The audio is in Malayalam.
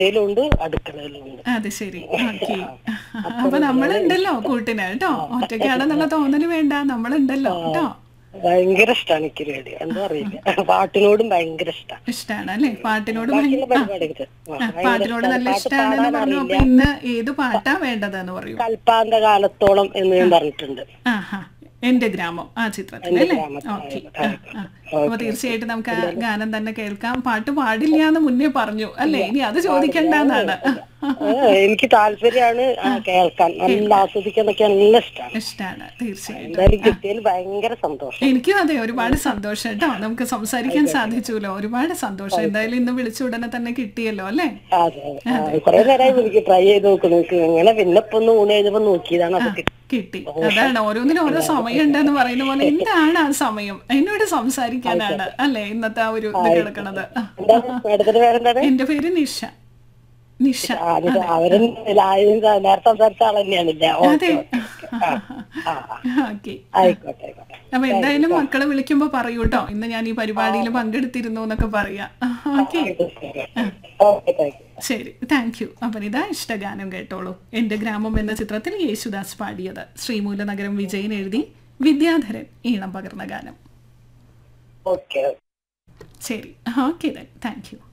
യിലുണ്ട് അടുക്കളയിലുണ്ട് അത് ശരി ഓക്കെ അപ്പൊ നമ്മളുണ്ടല്ലോ കൂട്ടിന് കേട്ടോ ഒറ്റയ്ക്കാണെന്നുള്ള തോന്നല് വേണ്ട നമ്മളുണ്ടല്ലോ കേട്ടോ ഭയങ്കര ഇഷ്ടമാണ് എനിക്ക് റേഡിയോ എന്താ അറിയില്ല പാട്ടിനോടും ഭയങ്കര ഇഷ്ടമാണ് ഇഷ്ടാണ് അല്ലേ പാട്ടിനോട് ബാക്കിയുള്ള ഭയങ്കര പരിപാടികൾ ആ, പാട്ടിനോട് നല്ല ഇഷ്ടാണെന്ന് പറഞ്ഞു അപ്പൊ ഇന്ന് ഏത് പാട്ടാ വേണ്ടതെന്ന് പറയൂ കൽപ്പാന്ത കാലത്തോളം എന്ന് ഞാൻ പറഞ്ഞിട്ടുണ്ട് ആഹാ എന്റെ ഗ്രാമം ആ ചിത്രത്തിൽ അല്ലേ ഗ്രാമത്തിൽ, ഓക്കെ അപ്പൊ തീർച്ചയായിട്ടും നമുക്ക് ആ ഗാനം തന്നെ കേൾക്കാം പാട്ട് പാടില്ല എന്ന് മുന്നേ പറഞ്ഞു അല്ലേ ഇനി അത് ചോദിക്കണ്ടെന്നാണ് ആ, എനിക്ക് താല്പര്യമാണ് ആ, കേൾക്കാൻ നല്ല ആസ്വദിക്കാനൊക്കെ നല്ല ഇഷ്ടമാണ് ഇഷ്ടാണ് തീർച്ചയായിട്ടും എന്തായാലും കിട്ടിയതിൽ ഭയങ്കര സന്തോഷം എനിക്കും അതെ ഒരുപാട് സന്തോഷം കേട്ടോ നമുക്ക് സംസാരിക്കാൻ സാധിച്ചുല്ലോ ഒരുപാട് സന്തോഷം എന്തായാലും ഇന്ന് വിളിച്ച ഉടനെ തന്നെ കിട്ടിയല്ലോ അല്ലേ അതെ അതെ. കുറെ നേരമായി എനിക്ക് ട്രൈ ചെയ്ത് നോക്കുന്നു എനിക്ക് ഇങ്ങനെ പിന്നെ ഇപ്പൊ ഒന്ന് ഊണ് കഴിഞ്ഞപ്പോ നോക്കിയതാണ് അത് കിട്ടി കിട്ടി അതാണ് ഓരോന്നിനും ഓരോ സമയം ഉണ്ടെന്ന് പറയുന്ന പോലെ എന്താണ് ആ സമയം എന്നോട് സംസാരിക്കാനാണ് അല്ലേ ഇന്നത്തെ ആ ഒരു ഇത് കിടക്കണത് എന്താണ് മേഡത്തിന്റെ പേരെന്താണ് എന്റെ പേര് നിഷ നിഷ ആ, ഇത് അവരും ലാ- നേരത്തെ സംസാരിച്ച ആൾ തന്നെയാണില്ലേ അതെ ഓക്കെ ആ ആ, ഓക്കെ ആയിക്കോട്ടെ ആയിക്കോട്ടെ അപ്പൊ എന്തായാലും മക്കളെ വിളിക്കുമ്പോ പറയൂ കേട്ടോ ഇന്ന് ഞാൻ ഈ പരിപാടിയിൽ പങ്കെടുത്തിരുന്നു എന്നൊക്കെ പറയാ ഓക്കെ ഓക്കെ താങ്ക് യു ശരി താങ്ക് യു അപ്പം ഇതാ ഇഷ്ടഗാനം കേട്ടോളൂ എൻ്റെ ഗ്രാമം എന്ന ചിത്രത്തിൽ യേശുദാസ് പാടിയത് ശ്രീമൂലനഗരം വിജയൻ എഴുതി വിദ്യാധരൻ ഈണം പകർന്ന ഗാനം ഓക്കെ ശരി ഓക്കെ താങ്ക് യു